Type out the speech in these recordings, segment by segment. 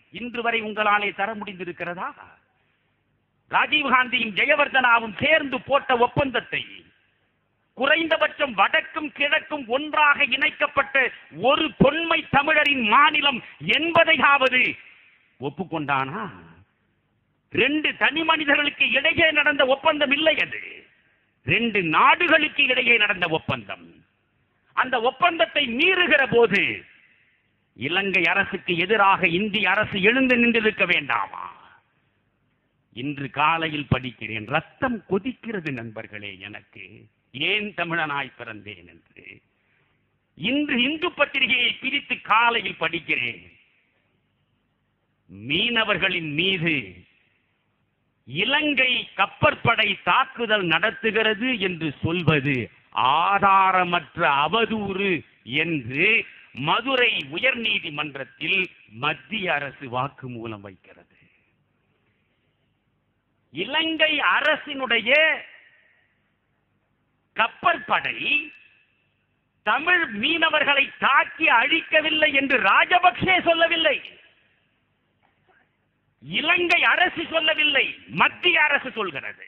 இன்று வரை உங்களாலே தர முடிந்திருக்கிறதா ராஜீவ்காந்தியும் ஜெயவர்தனாவும் சேர்ந்து போட்ட ஒப்பந்தத்தை குறைந்தபட்சம் வடக்கும் கிழக்கும் ஒன்றாக இணைக்கப்பட்ட ஒரு தொன்மை தமிழரின் மாநிலம் என்பதையாவது ஒப்புக்கொண்டானா ரெண்டு தனி மனிதர்களுக்கு இடையே நடந்த ஒப்பந்தம் இல்லை அது ரெண்டு நாடுகளுக்கு இடையே நடந்த ஒப்பந்தம் அந்த ஒப்பந்தத்தை மீறுகிற போது இலங்கை அரசுக்கு எதிராக இந்திய அரசு எழுந்து நின்றிருக்க வேண்டாமா இன்று காலையில் படிக்கிறேன் ரத்தம் கொதிக்கிறது நண்பர்களே எனக்கு ஏன் தமிழனாய் பிறந்தேன் என்று இன்று இந்து பத்திரிகையை பிரித்து காலையில் படிக்கிறேன் மீனவர்களின் மீது இலங்கை கப்பற்படை தாக்குதல் நடத்துகிறது என்று சொல்வது ஆதாரமற்ற அவதூறு என்று மதுரை உயர்நீதிமன்றத்தில் மத்திய அரசு வாக்குமூலம் வைக்கிறது இலங்கை அரசினுடைய கப்பற்படை தமிழ் மீனவர்களை தாக்கி அழிக்கவில்லை என்று ராஜபக்சே சொல்லவில்லை இலங்கை அரசு சொல்லவில்லை மத்திய அரசு சொல்கிறது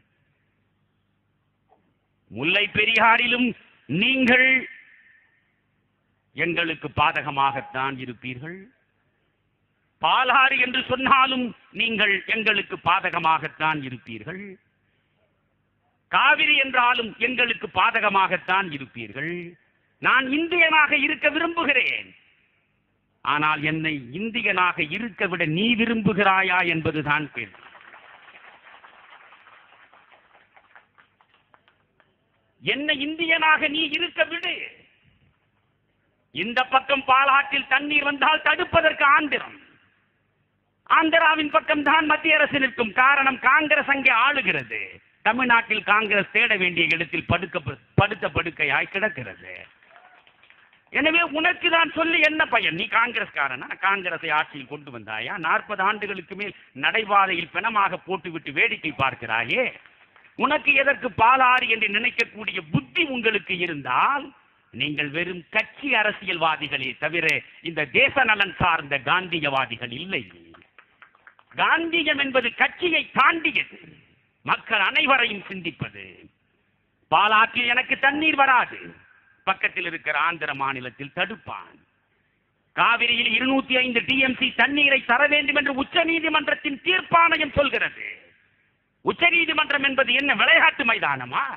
முல்லை பெரியாரிலும் நீங்கள் எங்களுக்கு பாதகமாகத்தான் இருப்பீர்கள் பாலாறு என்று சொன்னாலும் நீங்கள் எங்களுக்கு பாதகமாகத்தான் இருப்பீர்கள் காவிரி என்றாலும் எங்களுக்கு பாதகமாகத்தான் இருப்பீர்கள் நான் இந்தியனாக இருக்க விரும்புகிறேன் ஆனால் என்னை இந்தியனாக இருக்க விட நீ விரும்புகிறாயா என்பதுதான் கேள்வி என்னை இந்தியனாக நீ இருக்க விடு இந்த பக்கம் பாலாற்றில் தண்ணீர் வந்தால் தடுப்பதற்கு ஆந்திரம் ஆந்திராவின் பக்கம் தான் மத்திய அரசு நிற்கும் காரணம் காங்கிரஸ் அங்கே ஆளுகிறது தமிழ்நாட்டில் காங்கிரஸ் தேட வேண்டிய இடத்தில் படுக்க படுத்த படுக்கையாய் கிடக்கிறது எனவே உனக்கு நான் சொல்லி என்ன பயன் நீ காங்கிரஸ்காரனா காங்கிரஸை ஆட்சியில் கொண்டு வந்தாயா நாற்பது ஆண்டுகளுக்கு மேல் நடைபாதையில் பிணமாக போட்டுவிட்டு வேடிக்கை பார்க்கிறாயே உனக்கு எதற்கு பாலாறு என்று நினைக்கக்கூடிய புத்தி உங்களுக்கு இருந்தால் நீங்கள் வெறும் கட்சி அரசியல்வாதிகளே தவிர இந்த தேச நலன் சார்ந்த காந்தியவாதிகள் இல்லை காந்தியம் என்பது கட்சியை தாண்டியது மக்கள் அனைவரையும் சிந்திப்பது பாலாற்றில் எனக்கு தண்ணீர் வராது பக்கத்தில் இருக்கிற ஆந்திர மாநிலத்தில் தடுப்பான் காவிரியில் இருநூத்தி ஐந்து டிஎம்சி தண்ணீரை தர வேண்டும் என்று உச்ச நீதிமன்றத்தின் தீர்ப்பாணையம் சொல்கிறது உச்ச நீதிமன்றம் என்பது என்ன விளையாட்டு மைதானமா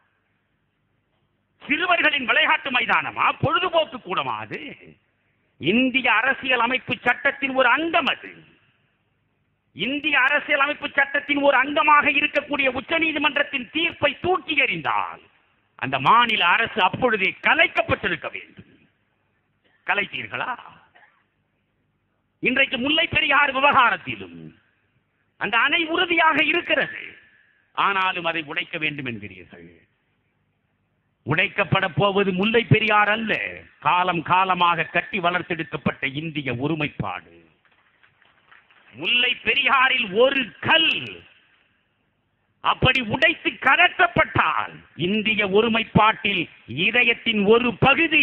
சிறுவர்களின் விளையாட்டு மைதானமா பொழுதுபோக்கு கூடமா அது இந்திய அரசியல் அமைப்பு சட்டத்தின் ஒரு அங்கம் அது இந்திய அரசியல் அமைப்பு சட்டத்தின் ஒரு அங்கமாக இருக்கக்கூடிய உச்சநீதிமன்றத்தின் தீர்ப்பை தூக்கி எறிந்தால் அந்த மாநில அரசு அப்பொழுதே கலைக்கப்பட்டிருக்க வேண்டும் கலைத்தீர்களா இன்றைக்கு முல்லை பெரியார் விவகாரத்திலும் அந்த அணை உறுதியாக இருக்கிறது ஆனாலும் அதை உடைக்க வேண்டும் என்கிறீர்கள் உடைக்கப்பட போவது முல்லை பெரியார் அல்ல காலம் காலமாக கட்டி வளர்த்தெடுக்கப்பட்ட இந்திய ஒருமைப்பாடு முல்லை பெரியாரில் ஒரு கல் அப்படி உடைத்து கடத்தப்பட்டால் இந்திய ஒருமைப்பாட்டில் இதயத்தின் ஒரு பகுதி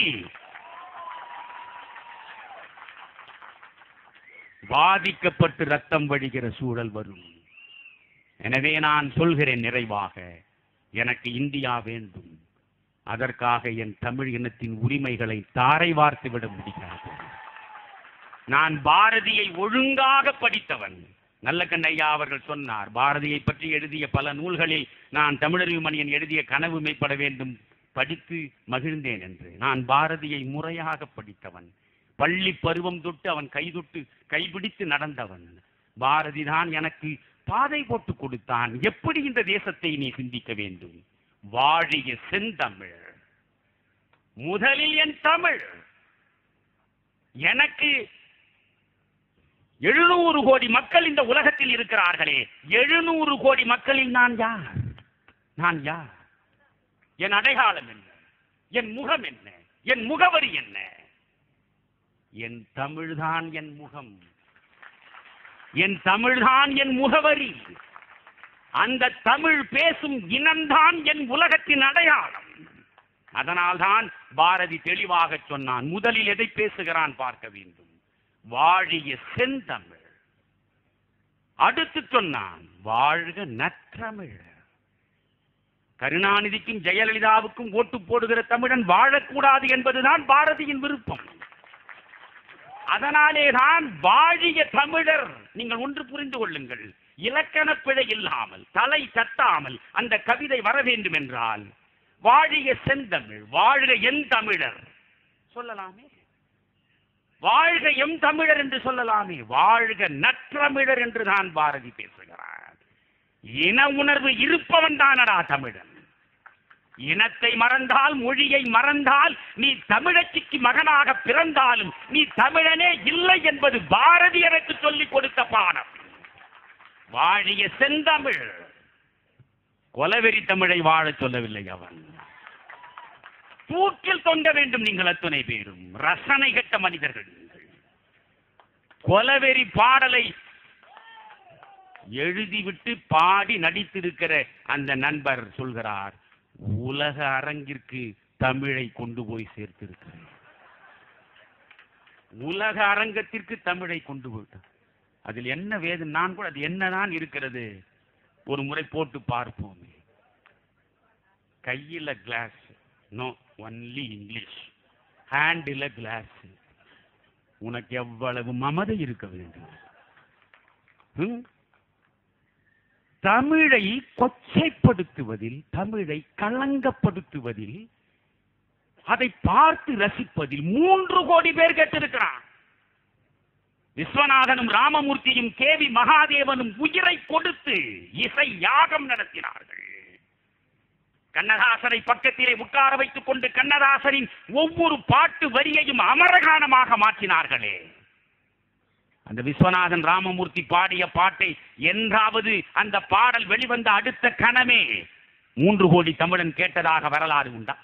பாதிக்கப்பட்டு ரத்தம் வழிகிற சூழல் வரும் எனவே நான் சொல்கிறேன் நிறைவாக எனக்கு இந்தியா வேண்டும் அதற்காக என் தமிழ் இனத்தின் உரிமைகளை தாரை வார்த்து விட முடியாது நான் பாரதியை ஒழுங்காக படித்தவன் நல்ல கண்ணையா அவர்கள் சொன்னார் பாரதியை பற்றி எழுதிய பல நூல்களில் நான் தமிழறிவு மணியன் எழுதிய கனவு மெய்ப்பட வேண்டும் படித்து மகிழ்ந்தேன் என்று நான் பாரதியை முறையாக படித்தவன் பள்ளி பருவம் தொட்டு அவன் கைதொட்டு கைபிடித்து நடந்தவன் பாரதி தான் எனக்கு பாதை போட்டு கொடுத்தான் எப்படி இந்த தேசத்தை நீ சிந்திக்க வேண்டும் வாழிய செந்தமிழ் முதலில் என் தமிழ் எனக்கு எழுநூறு கோடி மக்கள் இந்த உலகத்தில் இருக்கிறார்களே எழுநூறு கோடி மக்களில் நான் யார் நான் யார் என் அடையாளம் என்ன என் முகம் என்ன என் முகவரி என்ன என் தமிழ்தான் என் முகம் என் தமிழ்தான் என் முகவரி அந்த தமிழ் பேசும் இனம்தான் என் உலகத்தின் அடையாளம் அதனால்தான் பாரதி தெளிவாக சொன்னான் முதலில் எதை பேசுகிறான் பார்க்க வேண்டும் வாழிய செந்தமிழ் அடுத்து சொன்னான் வாழ்க நற்றமிழ் கருணாநிதிக்கும் ஜெயலலிதாவுக்கும் ஓட்டு போடுகிற தமிழன் வாழக்கூடாது என்பதுதான் பாரதியின் விருப்பம் அதனாலே தான் வாழிய தமிழர் நீங்கள் ஒன்று புரிந்து கொள்ளுங்கள் இலக்கண பிழை இல்லாமல் தலை தட்டாமல் அந்த கவிதை வர வேண்டும் என்றால் வாழிய செந்தமிழ் வாழ்க என் தமிழர் சொல்லலாமே வாழ்க எம் தமிழர் என்று சொல்லலாமே வாழ்க நற்றமிழர் என்று தான் பாரதி பேசுகிறார் இன உணர்வு இருப்பவன் தானடா தமிழன் இனத்தை மறந்தால் மொழியை மறந்தால் நீ தமிழச்சிக்கு மகனாக பிறந்தாலும் நீ தமிழனே இல்லை என்பது பாரதி எனக்கு சொல்லிக் கொடுத்த பாடம் வாழிய செந்தமிழ் கொலவெறி தமிழை வாழச் சொல்லவில்லை அவன் தூக்கில் தொங்க வேண்டும் நீங்கள் அத்துணை பேரும் ரசனை கெட்ட மனிதர்கள் நீங்கள். கொலவெறி பாடலை எழுதிவிட்டு பாடி நடித்திருக்கிற அந்த நண்பர் சொல்கிறார் உலக அரங்கிற்கு தமிழை கொண்டு போய் சேர்த்திருக்கிறேன் உலக அரங்கத்திற்கு தமிழை கொண்டு போயிட்டார் அதில் என்ன வேதம் நான் கூட அது என்னதான் இருக்கிறது ஒரு முறை போட்டு பார்ப்போமே கையில class no only English handle class உனக்கு எவ்வளவு மமதை இருக்க வேண்டும் ம்? தமிழை கொச்சைப்படுத்துவதில் தமிழை களங்கப்படுத்துவதில் அதை பார்த்து ரசிப்பதில் மூன்று கோடி பேர் கேட்டிருக்கிறான் விஸ்வநாதனும் ராமமூர்த்தியும் கேவி மகாதேவனும் உயிரை கொடுத்து இசை யாகம் நடத்தினார்கள் கண்ணதாசனை பக்கத்திலே உட்கார வைத்துக் கொண்டு கண்ணதாசனின் ஒவ்வொரு பாட்டு வரியையும் அமரகானமாக மாற்றினார்களே அந்த விஸ்வநாதன் ராமமூர்த்தி பாடிய பாட்டை என்றாவது அந்த பாடல் வெளிவந்த அடுத்த கணமே மூன்று கோடி தமிழன் கேட்டதாக வரலாறு உண்டா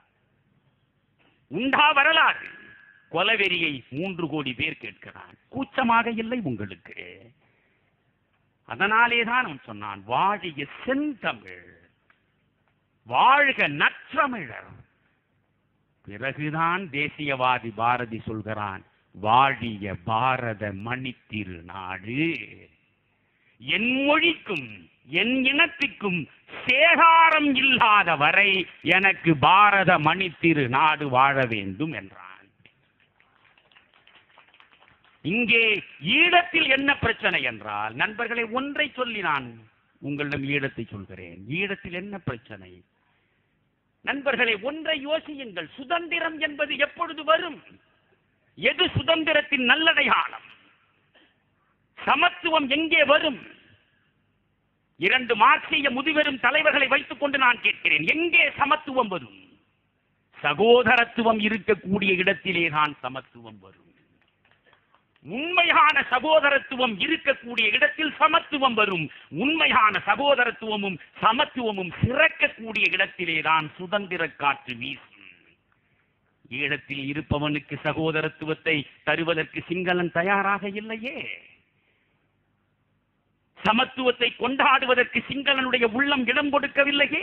உண்டா வரலாறு கொலவெறியை மூன்று கோடி பேர் கேட்கிறான் கூச்சமாக இல்லை உங்களுக்கு அதனாலே தான் அவன் சொன்னான் வாழிய செந்தமிழ் வாழ்க நற்றமிழர் பிறகுதான் தேசியவாதி பாரதி சொல்கிறான் வாழிய பாரத மணித்திரு நாடு என் மொழிக்கும் என் இனத்துக்கும் சேகாரம் இல்லாத வரை எனக்கு பாரத மணித்திரு நாடு வாழ வேண்டும் என்றான் இங்கே ஈழத்தில் என்ன பிரச்சனை என்றால் நண்பர்களை ஒன்றை சொல்லி நான் உங்களிடம் ஈழத்தை சொல்கிறேன் ஈழத்தில் என்ன பிரச்சனை நண்பர்களை ஒன்றை யோசியுங்கள் சுதந்திரம் என்பது எப்பொழுது வரும் எது சுதந்திரத்தின் நல்லடையாளம் சமத்துவம் எங்கே வரும் இரண்டு மார்க்சிய முதுபெரும் தலைவர்களை வைத்துக் கொண்டு நான் கேட்கிறேன் எங்கே சமத்துவம் வரும் சகோதரத்துவம் இருக்கக்கூடிய இடத்திலே தான் சமத்துவம் வரும் உண்மையான சகோதரத்துவம் இருக்கக்கூடிய இடத்தில் சமத்துவம் வரும் உண்மையான சகோதரத்துவமும் சமத்துவமும் சிறக்கக்கூடிய இடத்திலே தான் சுதந்திர காற்று வீசும் ஈழத்தில் இருப்பவனுக்கு சகோதரத்துவத்தை தருவதற்கு சிங்களன் தயாராக இல்லையே சமத்துவத்தை கொண்டாடுவதற்கு சிங்களனுடைய உள்ளம் இடம் கொடுக்கவில்லையே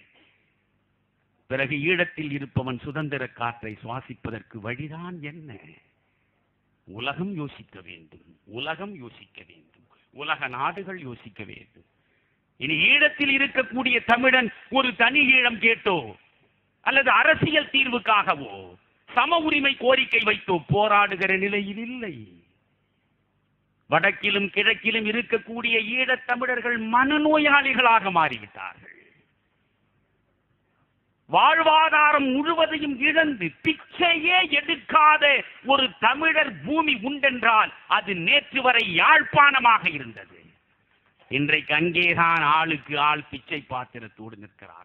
பிறகு ஈழத்தில் இருப்பவன் சுதந்திர காற்றை சுவாசிப்பதற்கு வழிதான் என்ன உலகம் யோசிக்க வேண்டும் உலகம் யோசிக்க வேண்டும் உலக நாடுகள் யோசிக்க வேண்டும் இனி ஈழத்தில் இருக்கக்கூடிய தமிழன் ஒரு தனி ஈழம் கேட்டோ அல்லது அரசியல் தீர்வுக்காகவோ சம உரிமை கோரிக்கை வைத்தோ போராடுகிற நிலையில் இல்லை வடக்கிலும் கிழக்கிலும் இருக்கக்கூடிய ஈழத் தமிழர்கள் மனநோயாளிகளாக மாறிவிட்டார்கள் வாழ்வாதாரம் முழுவதையும் இழந்து பிச்சையே எடுக்காத ஒரு தமிழர் பூமி உண்டென்றால் அது நேற்று வரை யாழ்ப்பாணமாக இருந்தது இன்றைக்கு அங்கேதான் ஆளுக்கு ஆள் பிச்சை பாத்திரத்தோடு நிற்கிறார்கள்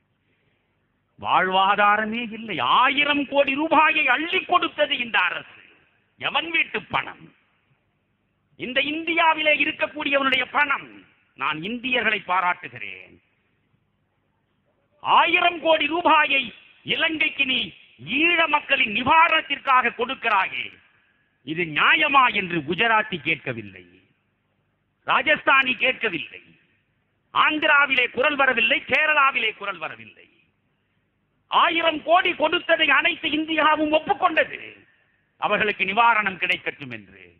வாழ்வாதாரமே இல்லை ஆயிரம் கோடி ரூபாயை அள்ளி கொடுத்தது இந்த அரசு எவன் வீட்டு பணம் இந்த இந்தியாவிலே இருக்கக்கூடியவனுடைய பணம் நான் இந்தியர்களை பாராட்டுகிறேன் ஆயிரம் கோடி ரூபாயை இலங்கைக்கு நீ ஈழ மக்களின் நிவாரணத்திற்காக கொடுக்கிறாயே இது நியாயமா என்று குஜராத்தி கேட்கவில்லை ராஜஸ்தானி கேட்கவில்லை ஆந்திராவிலே குரல் வரவில்லை கேரளாவிலே குரல் வரவில்லை ஆயிரம் கோடி கொடுத்ததை அனைத்து இந்தியாவும் ஒப்புக்கொண்டது அவர்களுக்கு நிவாரணம் கிடைக்கட்டும் என்று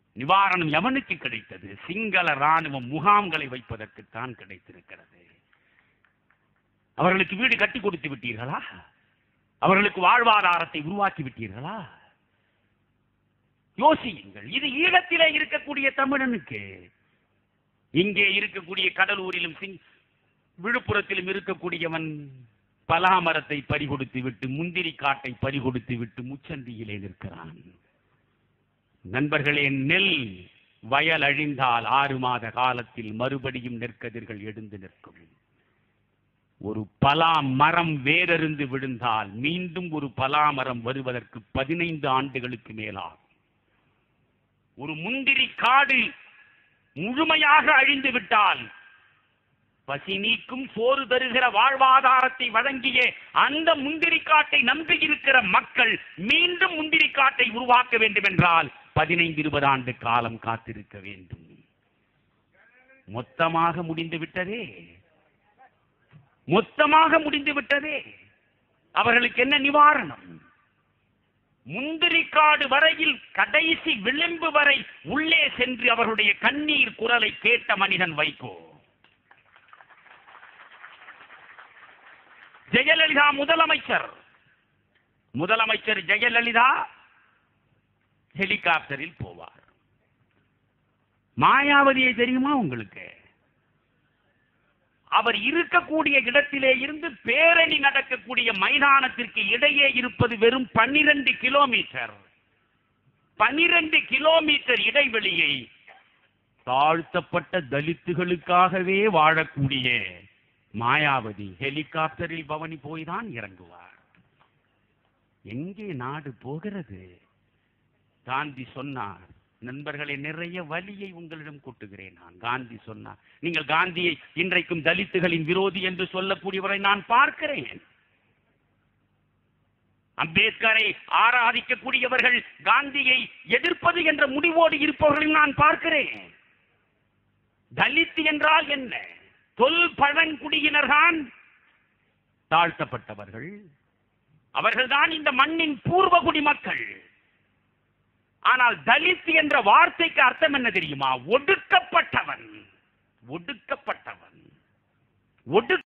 நிவாரணம் எவனுக்கு கிடைத்தது சிங்கள ராணுவ முகாம்களை வைப்பதற்குத்தான் கிடைத்திருக்கிறது அவர்களுக்கு வீடு கட்டி கொடுத்து விட்டீர்களா அவர்களுக்கு வாழ்வாதாரத்தை உருவாக்கி விட்டீர்களா யோசியுங்கள் இது ஈழத்திலே இருக்கக்கூடிய தமிழனுக்கு இங்கே இருக்கக்கூடிய கடலூரிலும் சிங் விழுப்புரத்திலும் இருக்கக்கூடியவன் பலாமரத்தை பறிகொடுத்து விட்டு முந்திரி காட்டை பறிகொடுத்து விட்டு முச்சந்தியிலே நிற்கிறான் நண்பர்களே நெல் வயல் அழிந்தால் ஆறு மாத காலத்தில் மறுபடியும் நெற்கதிர்கள் எழுந்து நிற்கும் ஒரு பலா மரம் வேரறிந்து விழுந்தால் மீண்டும் ஒரு பலா மரம் வருவதற்கு பதினைந்து ஆண்டுகளுக்கு மேலாகும் ஒரு முந்திரி காடு முழுமையாக அழிந்து விட்டால் பசி நீக்கும் சோறு தருகிற வாழ்வாதாரத்தை வழங்கிய அந்த முந்திரி காட்டை நம்பி இருக்கிற மக்கள் மீண்டும் முந்திரி காட்டை உருவாக்க வேண்டும் என்றால் பதினைந்து இருபது ஆண்டு காலம் காத்திருக்க வேண்டும் மொத்தமாக முடிந்து விட்டதே மொத்தமாக முடிந்து விட்டதே அவர்களுக்கு என்ன நிவாரணம் முந்திரிக்காடு வரையில் கடைசி விளிம்பு வரை உள்ளே சென்று அவர்களுடைய கண்ணீர் குரலை கேட்ட மனிதன் வைகோ ஜெயலலிதா முதலமைச்சர் முதலமைச்சர் ஜெயலலிதா ஹெலிகாப்டரில் போவார் மாயாவதியை தெரியுமா உங்களுக்கு அவர் இருக்கக்கூடிய இடத்திலே இருந்து பேரணி நடக்கக்கூடிய மைதானத்திற்கு இடையே இருப்பது வெறும் பன்னிரண்டு கிலோமீட்டர் பன்னிரண்டு கிலோமீட்டர் இடைவெளியை தாழ்த்தப்பட்ட தலித்துகளுக்காகவே வாழக்கூடிய மாயாவதி ஹெலிகாப்டரில் பவனி போய்தான் இறங்குவார் எங்கே நாடு போகிறது காந்தி சொன்னார் நண்பர்களே நிறைய வலியை உங்களிடம் கூட்டுகிறேன் நான் காந்தி சொன்னார் நீங்கள் காந்தியை இன்றைக்கும் தலித்துகளின் விரோதி என்று சொல்லக்கூடியவரை நான் பார்க்கிறேன் அம்பேத்கரை ஆராதிக்கக்கூடியவர்கள் காந்தியை எதிர்ப்பது என்ற முடிவோடு இருப்பவர்களையும் நான் பார்க்கிறேன் தலித் என்றால் என்ன தொல் பழங்குடியினர்தான் தாழ்த்தப்பட்டவர்கள் அவர்கள்தான் இந்த மண்ணின் பூர்வ குடிமக்கள் ஆனால் தலித் என்ற வார்த்தைக்கு அர்த்தம் என்ன தெரியுமா ஒடுக்கப்பட்டவன் ஒடுக்கப்பட்டவன் ஒடு